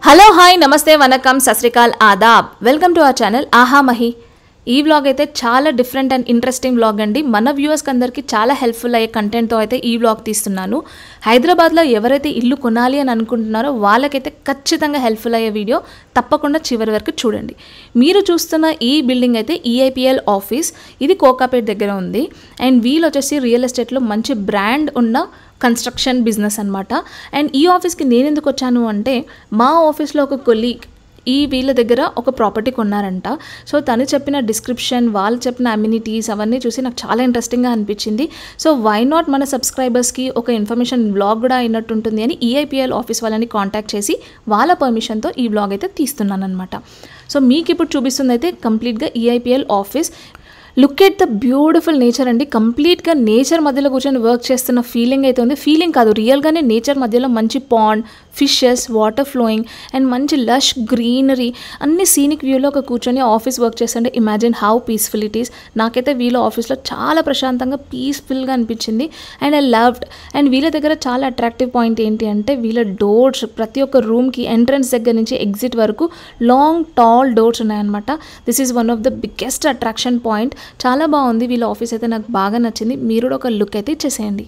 hello hi నమస్తే వనకం సశ్రీకాల్ ఆదాబ్ వెల్కమ్ టు అవర్ ఛానల్ ఆహా మహి ఈ వ్లాగ్ అయితే చాలా డిఫరెంట్ అండ్ ఇంట్రెస్టింగ్ వ్లాగ్ అండి మన వ్యూవర్స్కి అందరికీ చాలా హెల్ప్ఫుల్ అయ్యే కంటెంట్తో అయితే ఈ వ్లాగ్ తీస్తున్నాను హైదరాబాద్లో ఎవరైతే ఇల్లు కొనాలి అని అనుకుంటున్నారో వాళ్ళకైతే ఖచ్చితంగా హెల్ప్ఫుల్ అయ్యే వీడియో తప్పకుండా చివరి వరకు చూడండి మీరు చూస్తున్న ఈ బిల్డింగ్ అయితే ఈఐపిఎల్ ఆఫీస్ ఇది కోకాపేట్ దగ్గర ఉంది అండ్ వీళ్ళు వచ్చేసి రియల్ ఎస్టేట్లో మంచి బ్రాండ్ ఉన్న కన్స్ట్రక్షన్ బిజినెస్ అనమాట అండ్ ఈ ఆఫీస్కి నేను ఎందుకు వచ్చాను అంటే మా ఆఫీస్లో ఒక కొలీగ్ ఈ వీళ్ళ దగ్గర ఒక ప్రాపర్టీ కొన్నారంట సో తను చెప్పిన డిస్క్రిప్షన్ వాళ్ళు చెప్పిన అమ్యూనిటీస్ అవన్నీ చూసి నాకు చాలా ఇంట్రెస్టింగ్గా అనిపించింది సో వై నాట్ మన సబ్స్క్రైబర్స్కి ఒక ఇన్ఫర్మేషన్ బ్లాగ్ కూడా అయినట్టు ఉంటుంది అని ఈఐపిఎల్ ఆఫీస్ వాళ్ళని కాంటాక్ట్ చేసి వాళ్ళ పర్మిషన్తో ఈ బ్లాగ్ అయితే తీస్తున్నాను అనమాట సో మీకు ఇప్పుడు చూపిస్తుంది అయితే కంప్లీట్గా EIPL office look at the beautiful nature అండి కంప్లీట్గా నేచర్ మధ్యలో కూర్చొని వర్క్ చేస్తున్న ఫీలింగ్ అయితే ఉంది ఫీలింగ్ కాదు రియల్గానే నేచర్ మధ్యలో మంచి pond fishes water flowing and మంచి లష్ గ్రీనరీ అన్ని సీనిక్ వ్యూలో ఒక కూర్చొని ఆఫీస్ వర్క్ చేస్తుంటే imagine how peaceful it is నాకైతే వీళ్ళ ఆఫీస్లో చాలా ప్రశాంతంగా పీస్ఫుల్గా అనిపించింది అండ్ ఐ లవ్డ్ అండ్ వీళ్ళ దగ్గర చాలా అట్రాక్టివ్ పాయింట్ ఏంటి అంటే వీళ్ళ డోర్స్ ప్రతి ఒక్క రూమ్కి ఎంట్రన్స్ దగ్గర నుంచి ఎగ్జిట్ వరకు లాంగ్ టాల్ డోర్స్ ఉన్నాయన్నమాట this is one of the biggest attraction point చాలా బాగుంది వీళ్ళ ఆఫీస్ అయితే నాకు బాగా నచ్చింది మీరు కూడా ఒక లుక్ అయితే ఇచ్చేసేయండి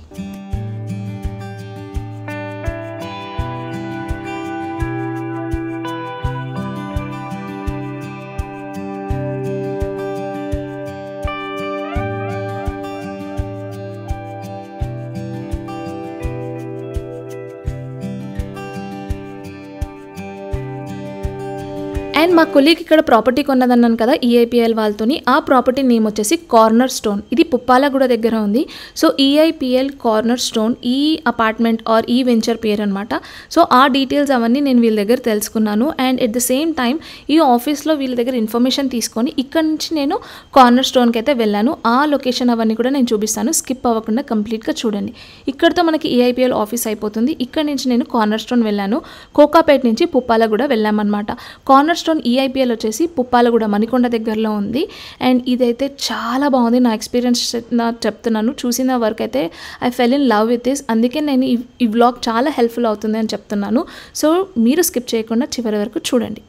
అండ్ మా కొలీగ్ ఇక్కడ ప్రాపర్టీ కొన్నదన్నాను కదా ఈఐపిఎల్ వాళ్ళతోని ఆ ప్రాపర్టీ నేమ్ వచ్చేసి కార్నర్ స్టోన్ ఇది పుప్పాలగూడ దగ్గర ఉంది సో ఈఐపిఎల్ కార్నర్ స్టోన్ ఈ అపార్ట్మెంట్ ఆర్ ఈ వెంచర్ పేరు అనమాట సో ఆ డీటెయిల్స్ అవన్నీ నేను వీళ్ళ దగ్గర తెలుసుకున్నాను and at the same time ఈ ఆఫీస్లో వీళ్ళ దగ్గర ఇన్ఫర్మేషన్ తీసుకొని ఇక్కడ నుంచి నేను కార్నర్ స్టోన్కి అయితే వెళ్ళాను ఆ లొకేషన్ అవన్నీ కూడా నేను చూపిస్తాను స్కిప్ అవ్వకుండా కంప్లీట్గా చూడండి ఇక్కడతో మనకి ఈఐపిఎల్ ఆఫీస్ అయిపోతుంది ఇక్కడ నుంచి నేను కార్నర్ స్టోన్ వెళ్ళాను కోకాపేట నుంచి పుప్పాలగూడ వెళ్ళామన్నమాట కార్నర్ స్టోన్ ఈఐపిఎల్ వచ్చేసి పుప్పాలగూడ మణికొండ దగ్గరలో ఉంది అండ్ ఇదైతే చాలా బాగుంది నా ఎక్స్పీరియన్స్ నా చెప్తున్నాను చూసిన వర్క్ అయితే I fell in love with this అందుకే నేను ఈ ఈ వ్లాగ్ చాలా హెల్ప్ఫుల్ అవుతుంది అని చెప్తున్నాను సో మీరు స్కిప్ చేయకుండా చివరి వరకు చూడండి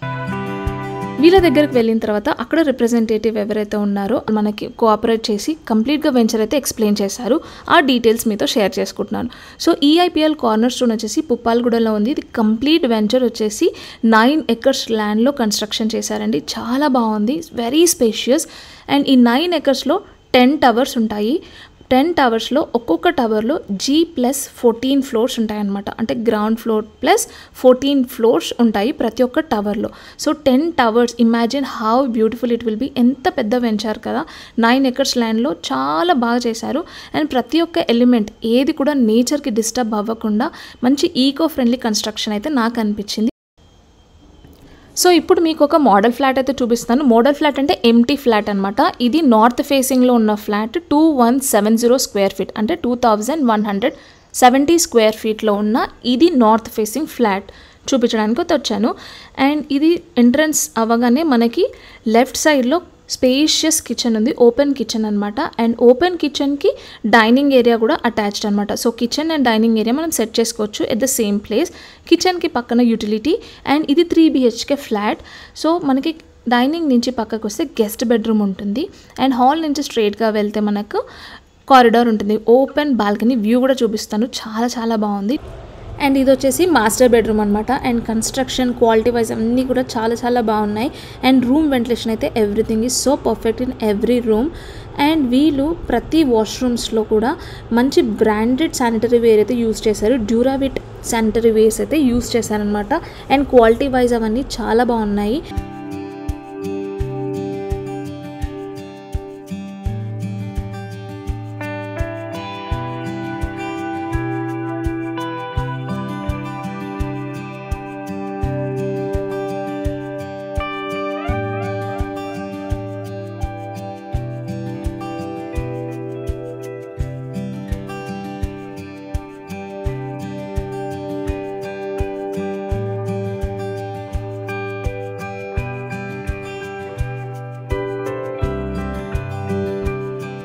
వీళ్ళ దగ్గరికి వెళ్ళిన తర్వాత అక్కడ రిప్రజెంటేటివ్ ఎవరైతే ఉన్నారో మనకి కోఆపరేట్ చేసి కంప్లీట్గా వెంచర్ అయితే ఎక్స్ప్లెయిన్ చేశారు ఆ డీటెయిల్స్ మీతో షేర్ చేసుకుంటున్నాను సో ఈఐపిఎల్ కార్నర్ స్టోన్ వచ్చేసి పుప్పాలగూడలో ఉంది ఇది కంప్లీట్ వెంచర్ వచ్చేసి నైన్ ఎకర్స్ ల్యాండ్లో కన్స్ట్రక్షన్ చేశారండి చాలా బాగుంది వెరీ స్పేషియస్ అండ్ ఈ నైన్ ఎకర్స్లో టెన్ టవర్స్ ఉంటాయి టెన్ టవర్స్లో ఒక్కొక్క టవర్లో జీ ప్లస్ ఫోర్టీన్ ఫ్లోర్స్ ఉంటాయన్నమాట అంటే ground floor plus fourteen floors ఉంటాయి ప్రతి ఒక్క టవర్లో so ten towers imagine how beautiful it will be ఎంత పెద్ద వెంచారు కదా నైన్ ఎకర్స్ ల్యాండ్లో చాలా బాగా చేశారు అండ్ ప్రతి ఒక్క ఎలిమెంట్ ఏది కూడా నేచర్కి డిస్టర్బ్ అవ్వకుండా మంచి ఈకో ఫ్రెండ్లీ కన్స్ట్రక్షన్ అయితే నాకు అనిపించింది సో ఇప్పుడు మీకు ఒక మోడల్ ఫ్లాట్ అయితే చూపిస్తాను మోడల్ ఫ్లాట్ అంటే ఎంటీ ఫ్లాట్ అనమాట ఇది నార్త్ ఫేసింగ్లో ఉన్న flat two one seven zero square feet అంటే two thousand one hundred seventy square ఫీట్లో ఉన్న ఇది నార్త్ ఫేసింగ్ ఫ్లాట్ చూపించడానికి వచ్చాను అండ్ ఇది ఎంట్రన్స్ అవ్వగానే మనకి లెఫ్ట్ సైడ్లో స్పేషియస్ కిచెన్ ఉంది ఓపెన్ కిచెన్ అనమాట అండ్ ఓపెన్ కిచెన్కి డైనింగ్ ఏరియా కూడా అటాచ్డ్ అనమాట so kitchen and dining area మనం సెట్ చేసుకోవచ్చు ఎట్ ద సేమ్ ప్లేస్ కిచెన్కి పక్కన యూటిలిటీ అండ్ ఇది త్రీ బిహెచ్కే ఫ్లాట్ సో మనకి డైనింగ్ నుంచి పక్కకు వస్తే గెస్ట్ బెడ్రూమ్ ఉంటుంది అండ్ హాల్ నుంచి స్ట్రైట్గా వెళ్తే మనకు కారిడార్ ఉంటుంది ఓపెన్ బాల్కనీ వ్యూ కూడా చూపిస్తాను చాలా చాలా బాగుంది అండ్ ఇది వచ్చేసి మాస్టర్ బెడ్రూమ్ అనమాట అండ్ కన్స్ట్రక్షన్ క్వాలిటీ వైజ్ అన్నీ కూడా చాలా చాలా బాగున్నాయి అండ్ రూమ్ వెంటిలేషన్ అయితే everything is so perfect in every room and వీళ్ళు ప్రతి వాష్రూమ్స్లో కూడా మంచి బ్రాండెడ్ శానిటరీ వేర్ అయితే యూస్ చేశారు డ్యూరావిట్ శానిటరీ వేర్స్ అయితే యూస్ చేశారనమాట అండ్ క్వాలిటీ వైజ్ అవన్నీ చాలా బాగున్నాయి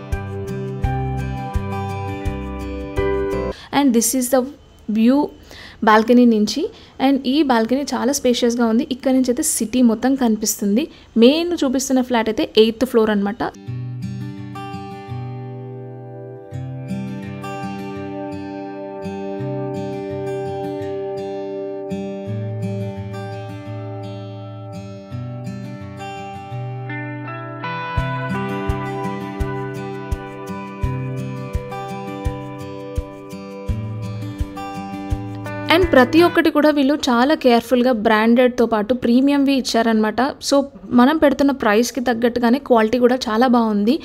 and this is the view balcony నుంచి అండ్ ఈ బాల్కనీ చాలా స్పేషియస్గా ఉంది ఇక్కడ నుంచి అయితే సిటీ మొత్తం కనిపిస్తుంది మెయిన్ చూపిస్తున్న ఫ్లాట్ అయితే ఎయిత్ ఫ్లోర్ అనమాట అండ్ ప్రతి ఒక్కటి కూడా వీళ్ళు చాలా కేర్ఫుల్గా బ్రాండెడ్తో పాటు ప్రీమియంవి ఇచ్చారనమాట సో మనం పెడుతున్న ప్రైస్కి తగ్గట్టుగానే క్వాలిటీ కూడా చాలా బాగుంది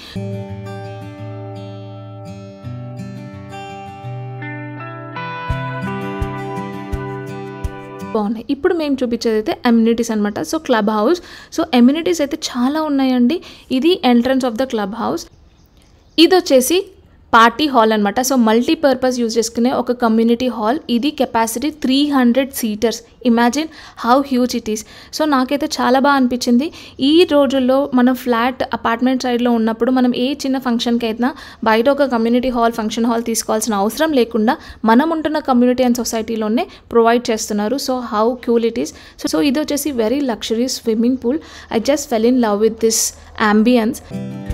బాగున్నాయి ఇప్పుడు మేము చూపించేది అయితే ఎమ్యూనిటీస్ అనమాట so club house so amenities అయితే చాలా ఉన్నాయండి ఇది entrance of the club house ఇది వచ్చేసి పార్టీ హాల్ అనమాట సో మల్టీపర్పస్ యూజ్ చేసుకునే ఒక కమ్యూనిటీ హాల్ ఇది capacity three hundred seaters imagine how huge it is so నాకైతే చాలా బాగా అనిపించింది ఈ రోజుల్లో మనం ఫ్లాట్ అపార్ట్మెంట్ సైడ్లో ఉన్నప్పుడు మనం ఏ చిన్న ఫంక్షన్కి అయినా బయట ఒక కమ్యూనిటీ హాల్ ఫంక్షన్ హాల్ తీసుకోవాల్సిన అవసరం లేకుండా మనం ఉంటున్న కమ్యూనిటీ అండ్ సొసైటీలోనే ప్రొవైడ్ చేస్తున్నారు so how cool it is so ఇది వచ్చేసి very luxury swimming pool I just fell in love with this ambience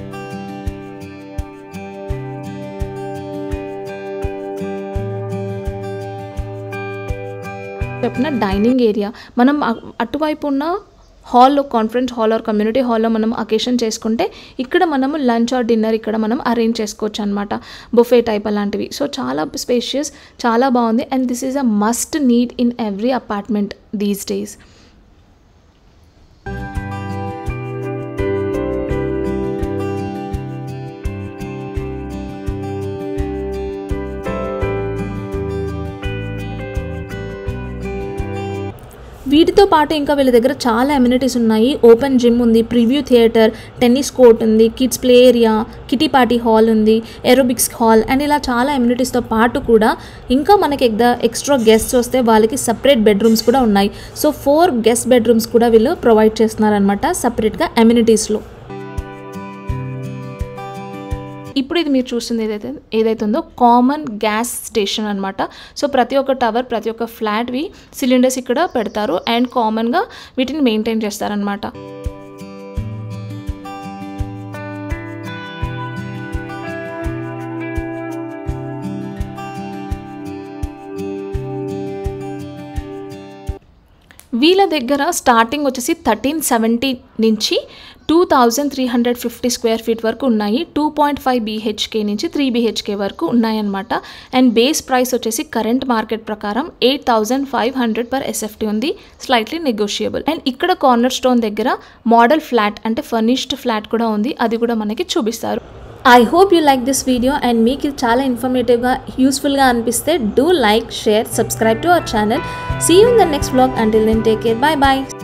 చెప్పిన డైనింగ్ ఏరియా మనం అ- అటువైపు ఉన్న హాల్లో కాన్ఫరెన్స్ హాల్ ఆర్ కమ్యూనిటీ హాల్లో మనం అకేషన్ చేసుకుంటే ఇక్కడ మనము లంచ్ ఆర్ డిన్నర్ ఇక్కడ మనం అరేంజ్ చేసుకోవచ్చు అనమాట బుఫే టైప్ అలాంటివి సో చాలా స్పేషియస్ చాలా బాగుంది and this is a must need in every apartment these days వీటితో పాటు ఇంకా వీళ్ళ దగ్గర చాలా అమ్యూనిటీస్ ఉన్నాయి ఓపెన్ జిమ్ ఉంది ప్రివ్యూ థియేటర్ టెన్నిస్ కోర్ట్ ఉంది kids play area kitty party hall ఉంది ఏరోబిక్స్ హాల్ అండ్ ఇలా చాలా అమ్యూనిటీస్తో పాటు కూడా ఇంకా మనకి ఎగ్దా ఎక్స్ట్రా గెస్ట్స్ వస్తే వాళ్ళకి సపరేట్ బెడ్రూమ్స్ కూడా ఉన్నాయి సో ఫోర్ గెస్ట్ బెడ్రూమ్స్ కూడా వీళ్ళు ప్రొవైడ్ చేస్తున్నారనమాట సపరేట్గా అమ్యూనిటీస్లో ఇప్పుడు ఇది మీరు చూస్తుంది ఏదైతే ఏదైతే ఉందో కామన్ గ్యాస్ స్టేషన్ అనమాట సో ప్రతి ఒక్క టవర్ ప్రతి ఒక్క ఫ్లాట్వి సిలిండర్స్ ఇక్కడ పెడతారు అండ్ కామన్గా వీటిని మెయింటైన్ చేస్తారనమాట వీళ్ళ దగ్గర స్టార్టింగ్ వచ్చేసి థర్టీన్ సెవెంటీ నుంచి two thousand three hundred fifty square feet వరకు ఉన్నాయి టూ పాయింట్ ఫైవ్ బీహెచ్కే నుంచి త్రీ బీహెచ్కే వరకు ఉన్నాయన్నమాట అండ్ బేస్ ప్రైస్ వచ్చేసి కరెంట్ మార్కెట్ ప్రకారం eight thousand five hundred per SFT ఉంది స్లైట్లీ నెగోషియబుల్ అండ్ ఇక్కడ కార్నర్ స్టోన్ దగ్గర మోడల్ ఫ్లాట్ అంటే ఫర్నిష్డ్ ఫ్లాట్ కూడా ఉంది అది కూడా మనకి చూపిస్తారు I hope you like this video and మీకు ఇది చాలా ఇన్ఫర్మేటివ్గా యూస్ఫుల్గా అనిపిస్తే do like share subscribe to our channel see you in the next blog until then take care bye bye